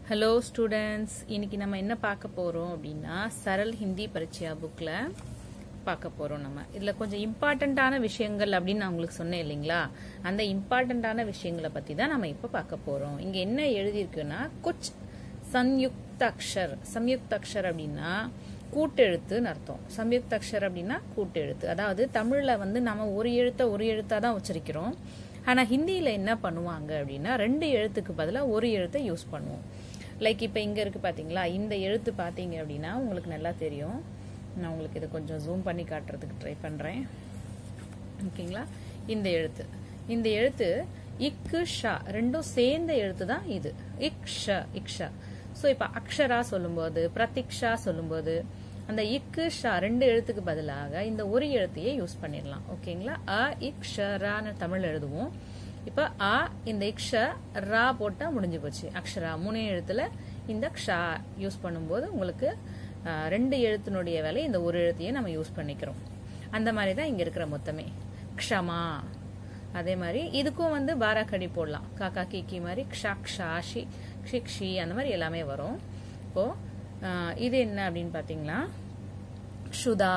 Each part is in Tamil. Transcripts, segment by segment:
ஹலோ ஸ்டூடெண்ட்ஸ் இன்னைக்கு நம்ம என்ன பார்க்க போறோம் அப்படின்னா சரல் ஹிந்தி பரீட்சையா புக்ல பார்க்க போறோம் நம்ம இதுல கொஞ்சம் இம்பார்ட்டண்ட்டான விஷயங்கள் அப்படின்னு நான் உங்களுக்கு சொன்னேன் இல்லைங்களா அந்த இம்பார்ட்டண்ட்டான விஷயங்களை பத்தி தான் நம்ம இப்ப பார்க்க போறோம் இங்க என்ன எழுதியிருக்குன்னா குச் சம்யுக்த அக்ஷர் சம்யுக்த அக்ஷர் அப்படின்னா கூட்டெழுத்துன்னு அர்த்தம் சம்யுக்த அக்ஷர் அப்படின்னா கூட்டெழுத்து அதாவது தமிழ்ல வந்து நம்ம ஒரு எழுத்த ஒரு எழுத்தா தான் உச்சரிக்கிறோம் ஆனா ஹிந்தியில என்ன பண்ணுவாங்க அப்படின்னா ரெண்டு எழுத்துக்கு பதிலா ஒரு எழுத்தை யூஸ் பண்ணுவோம் லைக் இப்போ இங்க இருக்கு பாத்தீங்களா இந்த எழுத்து பாத்தீங்க அப்படின்னா உங்களுக்கு நல்லா தெரியும் நான் உங்களுக்கு இதை கொஞ்சம் ஜூம் பண்ணி காட்டுறதுக்கு ட்ரை பண்றேன் ஓகேங்களா இந்த எழுத்து இந்த எழுத்து இக்கு ஷா ரெண்டும் சேர்ந்த எழுத்து தான் இது இக்ஷ இக்ஷா ஸோ இப்போ அக்ஷரா சொல்லும்போது பிரதிக்ஷா சொல்லும்போது அந்த இக்கு ஷா ரெண்டு எழுத்துக்கு பதிலாக இந்த ஒரு எழுத்தையே யூஸ் பண்ணிடலாம் ஓகேங்களா அ இக்ஷரான்னு தமிழ் எழுதுவோம் இப்போ அ இந்த இக்ஷ ரா போட்டா முடிஞ்சு போச்சு அக்ஷரா மூணே எழுத்துல இந்த க்ஷா யூஸ் பண்ணும்போது உங்களுக்கு அஹ், ரெண்டு எழுத்தினுடைய வேலை இந்த ஒரு எழுத்தையே நம்ம யூஸ் பண்ணிக்கிறோம் அந்த மாதிரி தான் இங்க இருக்கிற மொத்தமே க்ஷமா அதே மாதிரி இதுக்கும் வந்து பாராக்கடி போடலாம் காக்கா கீக்கி மாதிரி க்ஷா க்ஷா ஷி ஷிக்ஷி அந்த மாதிரி எல்லாமே வரும் இப்போ அஹ், இது என்ன அப்படின்னு பாத்தீங்கன்னா க்ஷுதா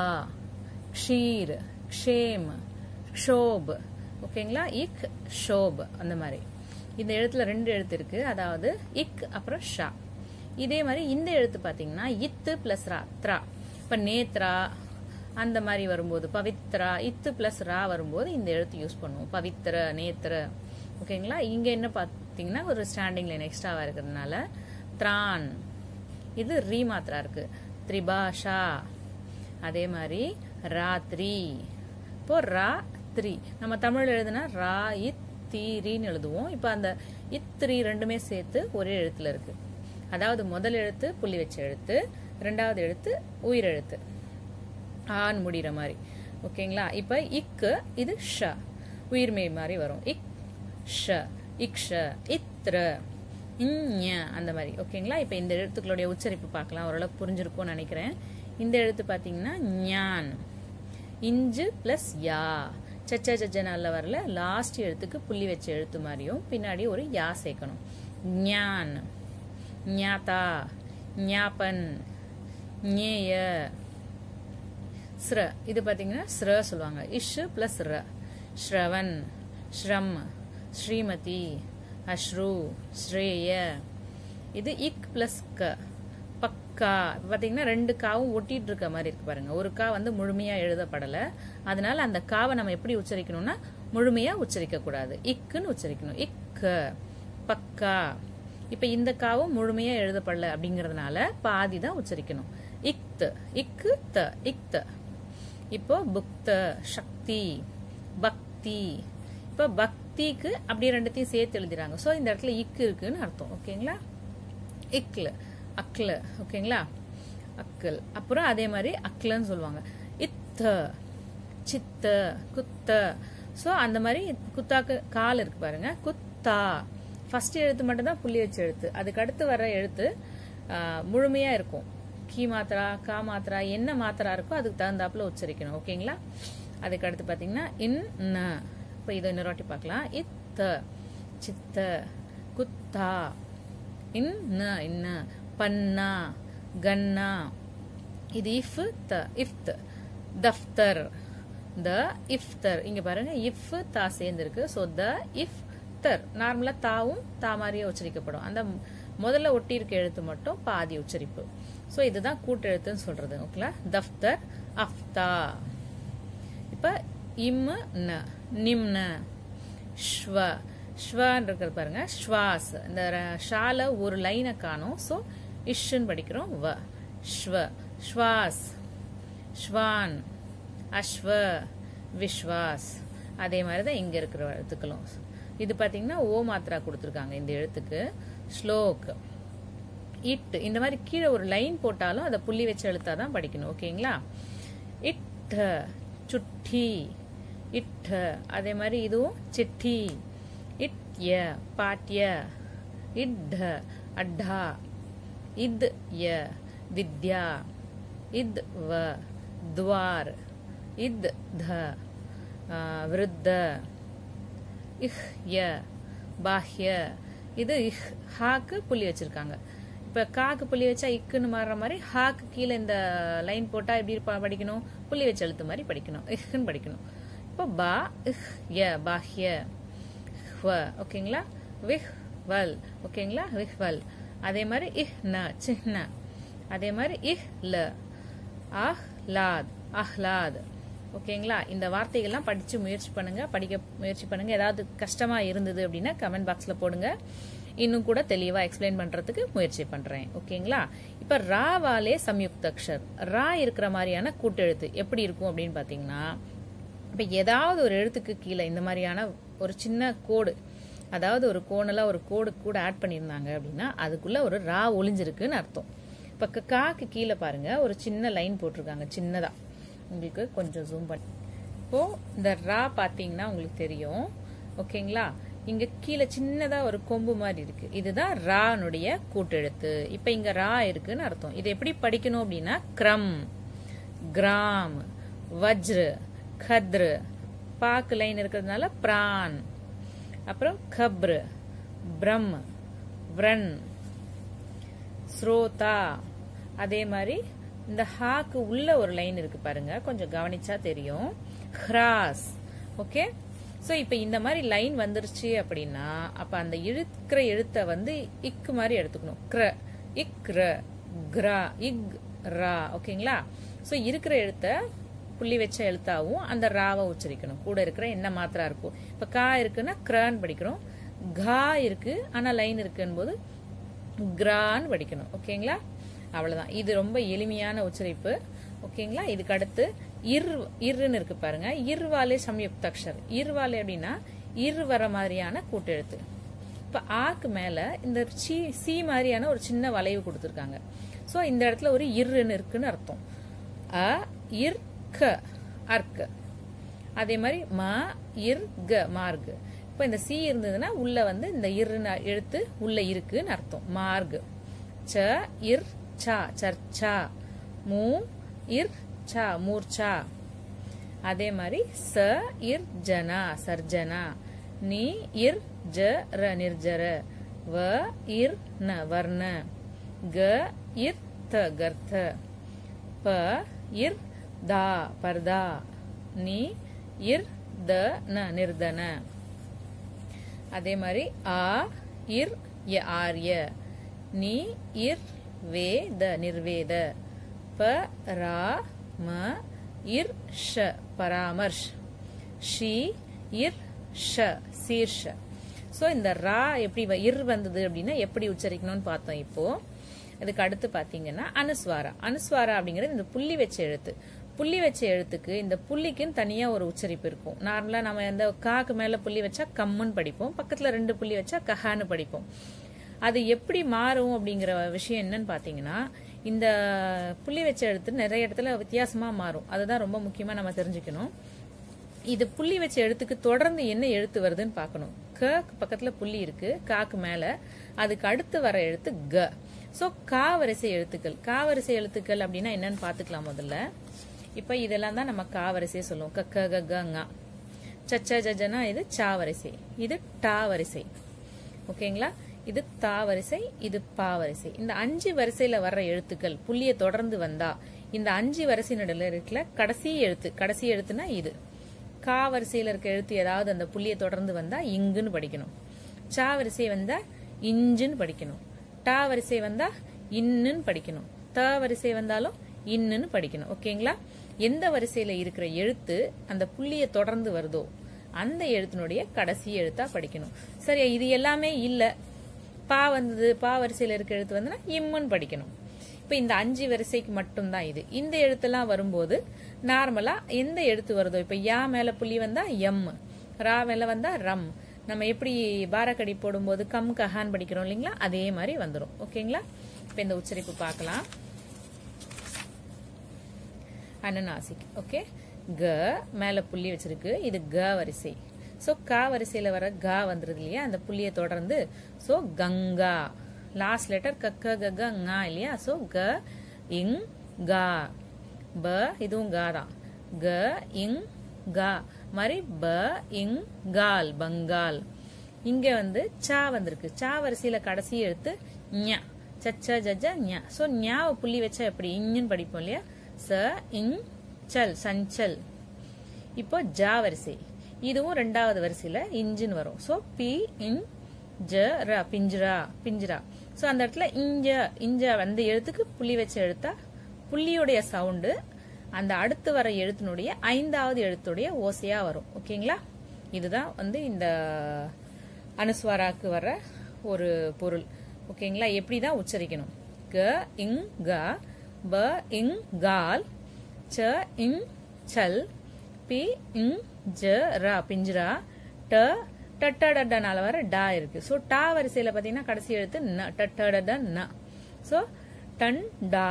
க்ஷீர் க்ஷேம் க்ஷோப் ஓகேங்களா இக் ஷோப் அந்த மாதிரி இந்த எழுத்துல ரெண்டு எழுத்து இருக்கு அதாவது இக் அப்புறம் ஷா இதே மாதிரி இந்த எழுத்து பாத்தீங்கன்னா இத்து பிளஸ் ரா த்ரா இப்ப நேத்ரா அந்த மாதிரி வரும்போது பவித்ரா இத்து பிளஸ் ரா வரும்போது இந்த எழுத்து யூஸ் பண்ணுவோம் பவித்ர நேத்ர ஓகேங்களா இங்க என்ன பாத்தீங்கன்னா ஒரு ஸ்டாண்டிங் லைன் எக்ஸ்ட்ராவா இருக்கிறதுனால த்ரான் இது ரீ மாத்திரா இருக்கு திரிபாஷா அதே மாதிரி ராத்ரி இப்போ ரா த்ரி நம்ம தமிழ் எழுதுனா ரா இத் தீரின்னு எழுதுவோம் இப்போ அந்த இத்ரி ரெண்டுமே சேர்த்து ஒரே எழுத்துல இருக்கு அதாவது முதல் எழுத்து புள்ளி வச்ச எழுத்து ரெண்டாவது எழுத்து உயிர் எழுத்து ஆன் முடிகிற மாதிரி ஓகேங்களா இப்போ இக்கு இது ஷ உயிர்மை மாதிரி வரும் இக் ஷ இக்ஷ இத்ர இஞ்ஞ அந்த மாதிரி ஓகேங்களா இப்போ இந்த எழுத்துக்களுடைய உச்சரிப்பு பார்க்கலாம் ஓரளவுக்கு புரிஞ்சிருக்கும்னு நினைக்கிறேன் இந்த எழுத்து பார்த்தீங்கன்னா ஞான் இஞ்சு பிளஸ் யா சச்ச சச்சனால வரல லாஸ்ட் எழுத்துக்கு புள்ளி வச்ச எழுத்து மாதிரியும் பின்னாடி ஒரு யா சேர்க்கணும் ஞான் ஞாதா ஞாபன் ஞேய ஸ்ர இது பாத்தீங்கன்னா ஸ்ர சொல்லுவாங்க இஷ் பிளஸ் ர ஸ்ரவன் ஸ்ரம் ஸ்ரீமதி அஸ்ரு ஸ்ரேய இது இக் பிளஸ் க பக்கா இப்ப பாத்தீங்கன்னா ரெண்டு காவும் ஒட்டிட்டு இருக்க மாதிரி இருக்கு பாருங்க ஒரு கா வந்து முழுமையா எழுதப்படல அதனால அந்த காவை நம்ம எப்படி உச்சரிக்கணும்னா முழுமையா உச்சரிக்க கூடாது இக்குன்னு உச்சரிக்கணும் இக்க பக்கா இப்ப இந்த காவும் முழுமையா எழுதப்படல அப்படிங்கறதுனால பாதி தான் உச்சரிக்கணும் இக்த் இக்கு த இக்த இப்போ புக்த சக்தி பக்தி இப்போ பக்திக்கு அப்படியே ரெண்டுத்தையும் சேர்த்து எழுதிறாங்க சோ இந்த இடத்துல இக்கு இருக்குன்னு அர்த்தம் ஓகேங்களா இக்ல அக்ல ஓகேங்களா அக்கல் அப்புறம் அதே மாதிரி அக்லன்னு சொல்லுவாங்க இத்த சித்த குத்த சோ அந்த மாதிரி குத்தாக்கு கால் இருக்கு பாருங்க குத்தா ஃபர்ஸ்ட் எழுத்து மட்டும் தான் புள்ளி வச்ச எழுத்து அதுக்கு அடுத்து வர எழுத்து ஆ, முழுமையா இருக்கும் கீ மாத்திரா கா மாத்திரா என்ன மாத்திரா இருக்கோ அதுக்கு தகுந்தாப்புல உச்சரிக்கணும் ஓகேங்களா அதுக்கு அடுத்து பாத்தீங்கன்னா இன் ந இப்போ இதை இன்னொரு வாட்டி பார்க்கலாம் இத்த சித்த குத்தா இன் ந இன்ன பன்னா கன்னா இது இஃப் த இஃப்த் தஃப்தர் த இஃப்தர் இங்க பாருங்க இஃப் தா சேர்ந்திருக்கு சோ த இஃப் தர் நார்மலா தாவும் தா மாதிரியே உச்சரிக்கப்படும் அந்த முதல்ல ஒட்டி இருக்க எழுத்து மட்டும் பாதி உச்சரிப்பு சோ இதுதான் கூட்டெழுத்துன்னு சொல்றது ஓகேங்களா தஃப்தர் அஃப்தா இப்ப இம் ந நிம்ன ஸ்வ ஸ்வன்னு இருக்கிறது பாருங்க ஸ்வாஸ் இந்த ர- ஷால ஒரு லைனை காணும் ஸோ இஷ்ன்னு படிக்கிறோம் வ ஸ்வ ஸ்வாஸ் ஸ்வான் அஸ்வ விஸ்வாஸ் அதே மாதிரி தான் இங்க இருக்கிற எழுத்துக்களும் இது பாத்தீங்கன்னா ஓ மாத்திரா கொடுத்துருக்காங்க இந்த எழுத்துக்கு ஸ்லோக் இட் இந்த மாதிரி கீழே ஒரு லைன் போட்டாலும் அதை புள்ளி வச்சு எழுத்தா தான் படிக்கணும் ஓகேங்களா இட்ட சுட்டி இட்ட அதே மாதிரி இதுவும் சிட்டி இட்ய பாட்ய இட் அட்டா இத் ய வித்யா இத் வ துவார் இத் த ஆ, விருத்த இஹ் ய பாஹ்ய இது இஹ் ஹாக்கு புள்ளி வச்சிருக்காங்க இப்ப காக்கு புள்ளி வச்சா இக்குன்னு மாறுற மாதிரி ஹாக்கு கீழே இந்த லைன் போட்டா எப்படி ப- படிக்கணும் புள்ளி வச்ச எழுத்து மாதிரி படிக்கணும் இஹ்ன்னு படிக்கணும் இப்போ பா இஹ் ய பாஹ்ய ஹ்வ ஓகேங்களா விஹ் வல் ஓகேங்களா விஹ் வல் அதே மாதிரி இஹ் ந சிஹ்ன அதே மாதிரி இஹ் ல அஹ்லாத் அஹ்லாத் ஓகேங்களா இந்த வார்த்தைகள்லாம் படிச்சு முயற்சி பண்ணுங்க படிக்க முயற்சி பண்ணுங்க ஏதாவது கஷ்டமா இருந்தது அப்படின்னா கமெண்ட் பாக்ஸ்ல போடுங்க இன்னும் கூட தெளிவா எக்ஸ்பிளைன் பண்றதுக்கு முயற்சி பண்றேன் ஓகேங்களா இப்ப ராவாலே சம்யுக்த அக்ஷர் ரா இருக்கிற மாதிரியான கூட்டெழுத்து எப்படி இருக்கும் அப்படின்னு பாத்தீங்கன்னா இப்ப ஏதாவது ஒரு எழுத்துக்கு கீழே இந்த மாதிரியான ஒரு சின்ன கோடு அதாவது ஒரு கோணலா ஒரு கோடு கூட ஆட் பண்ணியிருந்தாங்க அப்படின்னா அதுக்குள்ள ஒரு ரா ஒளிஞ்சிருக்குன்னு அர்த்தம் இப்ப க- காக்கு கீழே பாருங்க ஒரு சின்ன லைன் போட்டிருக்காங்க சின்னதா உங்களுக்கு கொஞ்சம் ஜூம் பண்ணி இப்போ இந்த ரா பாத்தீங்கன்னா உங்களுக்கு தெரியும் ஓகேங்களா இங்க கீழே சின்னதா ஒரு கொம்பு மாதிரி இருக்கு இதுதான் ரானுடைய கூட்டெழுத்து இப்ப இங்க ரா இருக்குன்னு அர்த்தம் இதை எப்படி படிக்கணும் அப்படின்னா கிரம் கிராம் வஜ்ரு கத்ரு பாக்கு லைன் இருக்கிறதுனால பிரான் அப்புறம் கப்ரு பிரம் vrன் ஸ்ரோதா அதே மாதிரி இந்த ஹாக்கு உள்ள ஒரு லைன் இருக்கு பாருங்க கொஞ்சம் கவனிச்சா தெரியும் ஹ்ராஸ் ஓகே சோ இப்போ இந்த மாதிரி லைன் வந்துருச்சு அப்படின்னா அப்ப அந்த இழுக்கிற எழுத்தை வந்து இக்கு மாதிரி எடுத்துக்கணும் க்ர இக் ர கிரா இக் ரா ஓகேங்களா சோ இருக்கிற எழுத்தை புள்ளி வச்ச எழுத்தாவும் அந்த ராவை உச்சரிக்கணும் கூட இருக்கிற என்ன மாத்திரா இருக்கும் இப்ப கா இருக்குன்னா கிரான்னு படிக்கிறோம் கா இருக்கு ஆனா லைன் இருக்குன்னு போது கிரான்னு படிக்கணும் ஓகேங்களா அவ்வளவுதான் இது ரொம்ப எளிமையான உச்சரிப்பு ஓகேங்களா இதுக்கு அடுத்து இர் இர்ன்னு இருக்கு பாருங்க இர்வாலே சம்யுக்த அக்ஷர் இர்வாலே அப்படின்னா இர் வர மாதிரியான கூட்டெழுத்து இப்ப ஆக்கு மேல இந்த சி சி மாதிரியான ஒரு சின்ன வளைவு கொடுத்துருக்காங்க சோ இந்த இடத்துல ஒரு இர்ன்னு இருக்குன்னு அர்த்தம் அ இர் க அர்க் அதே மாதிரி ம இர் க மார்க் இப்ப இந்த சி இருந்ததுன்னா உள்ள வந்து இந்த இர்னு எழுத்து உள்ள இருக்குன்னு அர்த்தம் மார்க் ச இர் சா சர்ச்சா மூ இர் சா மூர்ச்சா அதே மாதிரி ச இர் ஜனா சர்ஜனா நீ இர் ஜ ர நிர்ஜர வ இர் ந வர்ண க இர் த கர்த்த ப இர் தா பர்தா நீ இர் த ந நிர்தன அதே மாதிரி ஆ இர் ய ஆர்ய நீ இர் வே த நிர்வேத ப ரா ம இர் ஷ பராமர்ஷ் ஷி இர் ஷ சீர்ஷ சோ இந்த ரா எப்படி வ- இர் வந்தது அப்படின்னா எப்படி உச்சரிக்கணும்னு பார்த்தோம் இப்போ இதுக்கு அடுத்து பாத்தீங்கன்னா அனுஸ்வாரா அனுஸ்வாரா அப்படிங்கிறது இந்த புள்ளி வச்ச எழுத்து புள்ளி வச்ச எழுத்துக்கு இந்த புள்ளிக்குன்னு தனியா ஒரு உச்சரிப்பு இருக்கும் நார்மலா நம்ம இந்த காக்கு மேல புள்ளி வச்சா கம்முன்னு படிப்போம் பக்கத்துல ரெண்டு புள்ளி வச்சா கஹான்னு படிப்போம் அது எப்படி மாறும் அப்படிங்கிற விஷயம் என்னன்னு பாத்தீங்கன்னா இந்த புள்ளி வச்ச எழுத்து நிறைய இடத்துல வித்தியாசமா மாறும் அதுதான் ரொம்ப முக்கியமா நம்ம தெரிஞ்சுக்கணும் இது புள்ளி வச்ச எழுத்துக்கு தொடர்ந்து என்ன எழுத்து வருதுன்னு பார்க்கணும் க பக்கத்துல புள்ளி இருக்கு காக்கு மேல அதுக்கு அடுத்து வர எழுத்து க சோ கா வரிசை எழுத்துக்கள் கா வரிசை எழுத்துக்கள் அப்படின்னா என்னன்னு பாத்துக்கலாம் முதல்ல இப்ப இதெல்லாம் தான் நம்ம கா வரிசையை சொல்லுவோம் க க க க ங சச்ச ஜஜனா இது சா வரிசை இது டா வரிசை ஓகேங்களா இது தா வரிசை இது பா வரிசை இந்த அஞ்சு வரிசையில வர்ற எழுத்துக்கள் புள்ளிய தொடர்ந்து வந்தா இந்த அஞ்சு வரிசை நடுவில் இருக்கல கடைசி எழுத்து கடைசி எழுத்துனா இது கா வரிசையில இருக்க எழுத்து ஏதாவது அந்த புள்ளிய தொடர்ந்து வந்தா இங்குன்னு படிக்கணும் சா வரிசை வந்தா இஞ்சுன்னு படிக்கணும் டா வரிசை வந்தா இன்னுன்னு படிக்கணும் த வரிசை வந்தாலும் இன்னுன்னு படிக்கணும் ஓகேங்களா எந்த வரிசையில இருக்கிற எழுத்து அந்த புள்ளிய தொடர்ந்து வருதோ அந்த எழுத்தினுடைய கடைசி எழுத்தா படிக்கணும் சரியா இது எல்லாமே இல்ல பா வந்தது பா வரிசையில இருக்க எழுத்து வந்துன்னா இம்முன்னு படிக்கணும் இப்ப இந்த அஞ்சு வரிசைக்கு மட்டும்தான் இது இந்த எழுத்தெல்லாம் வரும்போது நார்மலா எந்த எழுத்து வருதோ இப்ப யா மேல புள்ளி வந்தா எம் ரா மேல வந்தா ரம் நம்ம எப்படி பாரக்கடி போடும்போது கம் கஹான் படிக்கிறோம் இல்லைங்களா அதே மாதிரி வந்துரும் ஓகேங்களா இப்ப இந்த உச்சரிப்பு பார்க்கலாம் அனநாசிக் ஓகே க மேல புள்ளி வச்சிருக்கு இது க வரிசை சோ க வரிசையில வர க வந்துருது இல்லையா அந்த புள்ளிய தொடர்ந்து சோ கங்கா லாஸ்ட் லெட்டர் க க க க ஙா இல்லையா சோ க இங் கா ப இதுவும் கா தான் க இங் கா மாதிரி ப இங் கால் பங்கால் இங்க வந்து சா வந்திருக்கு சா வரிசையில கடைசி எழுத்து ஞ சச்ச ஜஜ ஞ ஸோ ஞாவை புள்ளி வச்சா எப்படி இஞ்சுன்னு படிப்போம் இல்லையா ச இங் சல் சஞ்சல் இப்போ ஜா வரிசை இதுவும் ரெண்டாவது வரிசையில இஞ்சுன்னு வரும் ஸோ பி இன் ஜ ர பிஞ்சுரா பிஞ்சுரா ஸோ அந்த இடத்துல இஞ்ச இஞ்ச அந்த எழுத்துக்கு புள்ளி வச்ச எழுத்தா புள்ளியுடைய சவுண்டு அந்த அடுத்து வர எழுத்தினுடைய ஐந்தாவது எழுத்துடைய ஓசையா வரும் ஓகேங்களா இதுதான் வந்து இந்த அனுஸ்வாராக்கு வர ஒரு பொருள் ஓகேங்களா எப்படி தான் உச்சரிக்கணும் க இங் க ப இங் கால் ச இங் சல் பி இங் ஜ ரா பிஞ்சுரா ட டட்டடனால வர டா இருக்கு ஸோ டா வரிசையில பாத்தீங்கன்னா கடைசி எழுத்து ந டட்டட ந ஸோ டன் டா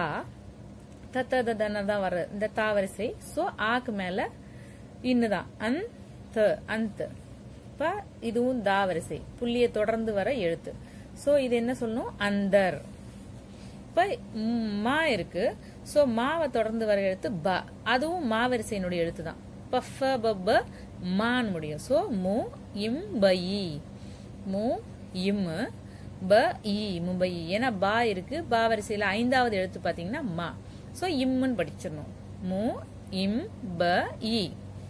தத்ததன தான் வர இந்த தா வரிசை ஸோ ஆக்கு மேல இன்னுதான் அன் த அந்த இப்ப இதுவும் தா வரிசை புள்ளிய தொடர்ந்து வர எழுத்து ஸோ இது என்ன சொல்லணும் அந்தர் இப்ப ம், மா இருக்கு சோ மாவை தொடர்ந்து வர எழுத்து ப அதுவும் மா வரிசையினுடைய எழுத்து தான் பஃப பப்ப மான் முடியும் சோ மு இம் ப இ மு இம் ப இ மும்பை ஏன்னா பா இருக்கு பா வரிசையில ஐந்தாவது எழுத்து பாத்தீங்கன்னா மா சோ இம்முன்னு படிச்சிடணும் மு இம் ப இ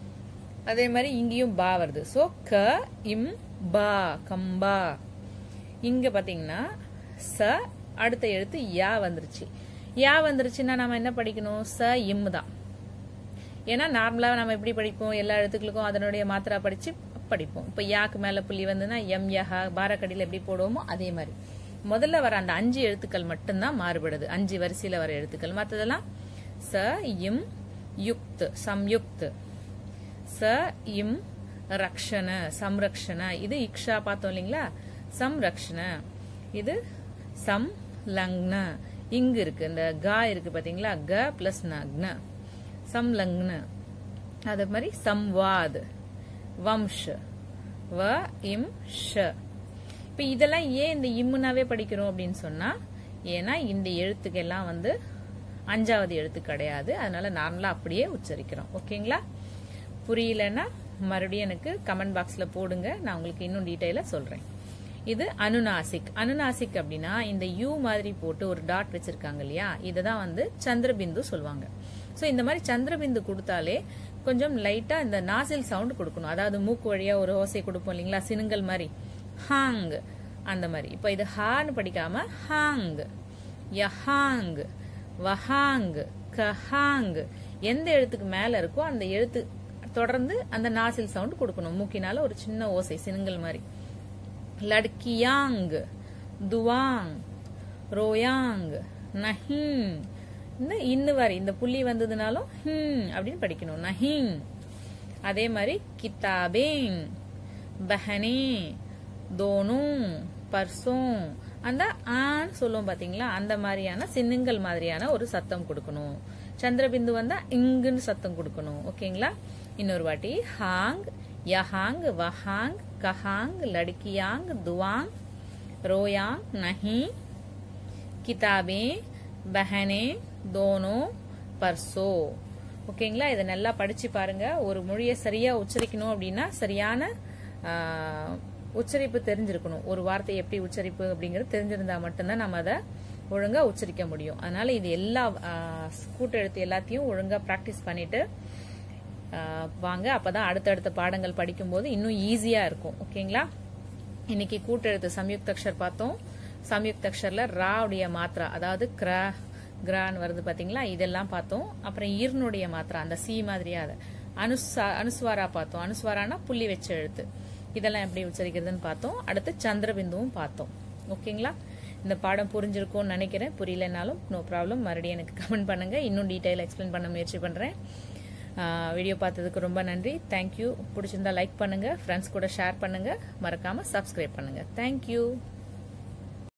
அதே மாதிரி இங்கேயும் பா வருது சோ க இம் பா கம்பா இங்க பாத்தீங்கன்னா ச அடுத்த எழுத்து யா வந்துருச்சு யா வந்துருச்சுன்னா நம்ம என்ன படிக்கணும் ச இம் தான் ஏன்னா நார்மலா நம்ம எப்படி படிப்போம் எல்லா எழுத்துக்களுக்கும் அதனுடைய மாத்திரா படிச்சு படிப்போம் இப்ப யாக்கு மேல புள்ளி வந்துன்னா எம் யஹா பாரக்கடியில எப்படி போடுவோமோ அதே மாதிரி முதல்ல வர அந்த அஞ்சு எழுத்துக்கள் மட்டும்தான் மாறுபடுது அஞ்சு வரிசையில வர எழுத்துக்கள் மத்ததெல்லாம் ச இம் யுக்த் சம்யுக்த் ச இம் ரக்ஷண சம்ரக்ஷண இது இக்ஷா பார்த்தோம் இல்லைங்களா சம்ரக்ஷண இது சம் லக்ன இங்க இருக்கு இந்த கா இருக்கு பாத்தீங்களா க பிளஸ் நக்ன சம்லக்ன அதே மாதிரி சம்வாத் வம்ஷ வ இம் ஷ இப்ப இதெல்லாம் ஏன் இந்த இம்முனாவே படிக்கிறோம் அப்படின்னு சொன்னா ஏன்னா இந்த எழுத்துக்கெல்லாம் வந்து அஞ்சாவது எழுத்து கிடையாது அதனால நார்மலா அப்படியே உச்சரிக்கிறோம் ஓகேங்களா புரியலன்னா மறுபடியும் எனக்கு கமெண்ட் பாக்ஸ்ல போடுங்க நான் உங்களுக்கு இன்னும் டீட்டெயிலா சொல்றேன் இது அனுநாசிக் அனுநாசிக் அப்படின்னா இந்த யூ மாதிரி போட்டு ஒரு டாட் வச்சிருக்காங்க இல்லையா இதுதான் வந்து சந்திரபிந்து சொல்லுவாங்க சோ இந்த மாதிரி சந்திரபிந்து கொடுத்தாலே கொஞ்சம் லைட்டா இந்த நாசில் சவுண்ட் கொடுக்கணும் அதாவது மூக்கு வழியா ஒரு ஓசை கொடுப்போம் இல்லைங்களா சினுங்கல் மாதிரி ஹாங் அந்த மாதிரி இப்ப இது ஹான்னு படிக்காம ஹாங் யஹாங் வஹாங் கஹாங் எந்த எழுத்துக்கு மேல இருக்கோ அந்த எழுத்து தொடர்ந்து அந்த நாசில் சவுண்ட் கொடுக்கணும் மூக்கினால ஒரு சின்ன ஓசை சினுங்கல் மாதிரி லட்கியாங் துவாங் ரோயாங் நஹீம் இந்த இன்னு வரை இந்த புள்ளி வந்ததுனாலும் ஹிம் அப்படின்னு படிக்கணும் நஹீம் அதே மாதிரி கிதாபேங் பஹனே தோனும் பர்சோம் அந்த ஆன்னு சொல்லுவோம் பாத்தீங்களா அந்த மாதிரியான சின்னுங்கள் மாதிரியான ஒரு சத்தம் கொடுக்கணும் சந்திரபிந்து வந்தா இங்குன்னு சத்தம் கொடுக்கணும் ஓகேங்களா இன்னொரு வாட்டி ஹாங் யஹாங் வஹாங் கஹாங் லடுக்கியாங் துவாங் ரோயாங் நஹி கிதாபே பஹனே தோனோ பர்சோ ஓகேங்களா இதை நல்லா படிச்சு பாருங்க ஒரு மொழியை சரியா உச்சரிக்கணும் அப்படின்னா சரியான ஆ, உச்சரிப்பு தெரிஞ்சிருக்கணும் ஒரு வார்த்தை எப்படி உச்சரிப்பு அப்படிங்கிறது தெரிஞ்சிருந்தா மட்டும்தான் நம்ம அதை ஒழுங்கா உச்சரிக்க முடியும் அதனால இது எல்லா ஆ, கூட்டெழுத்து எல்லாத்தையும் ஒழுங்கா பிராக்டிஸ் பண்ணிட்டு ஆ, வாங்க அப்பதான் அடுத்தடுத்த பாடங்கள் படிக்கும்போது இன்னும் ஈஸியா இருக்கும் ஓகேங்களா இன்னைக்கு கூட்டெழுத்து சம்யுக்தக்ஷர் பார்த்தோம் சம்யுக்தக்ஷர்ல ரா உடைய மாத்ரா அதாவது கிர கிரான்னு வருது பாத்தீங்களா இதெல்லாம் பார்த்தோம் அப்புறம் ஈர்னுடைய மாத்ரா அந்த சி மாதிரியா அது அனுசா அனுஸ்வாரா பார்த்தோம் அனுஸ்வாரானா புள்ளி வச்ச எழுத்து இதெல்லாம் எப்படி உச்சரிக்கிறதுன்னு பார்த்தோம் அடுத்து சந்திரபிந்துவும் பார்த்தோம் ஓகேங்களா இந்த பாடம் புரிஞ்சிருக்கும்னு நினைக்கிறேன் புரியலனாலும் நோ ப்ராப்ளம் மறுபடியும் எனக்கு கமெண்ட் பண்ணுங்க இன்னும் டீட்டெயில் எக்ஸ்பிளைன் பண்ண முயற்சி பண்றேன் வீடியோ பார்த்ததுக்கு ரொம்ப நன்றி தேங்க்யூ பிடிச்சிருந்தா லைக் பண்ணுங்க ஃப்ரெண்ட்ஸ் கூட ஷேர் பண்ணுங்க மறக்காம சப்ஸ்கிரைப் பண்ணுங்க தேங்க்யூ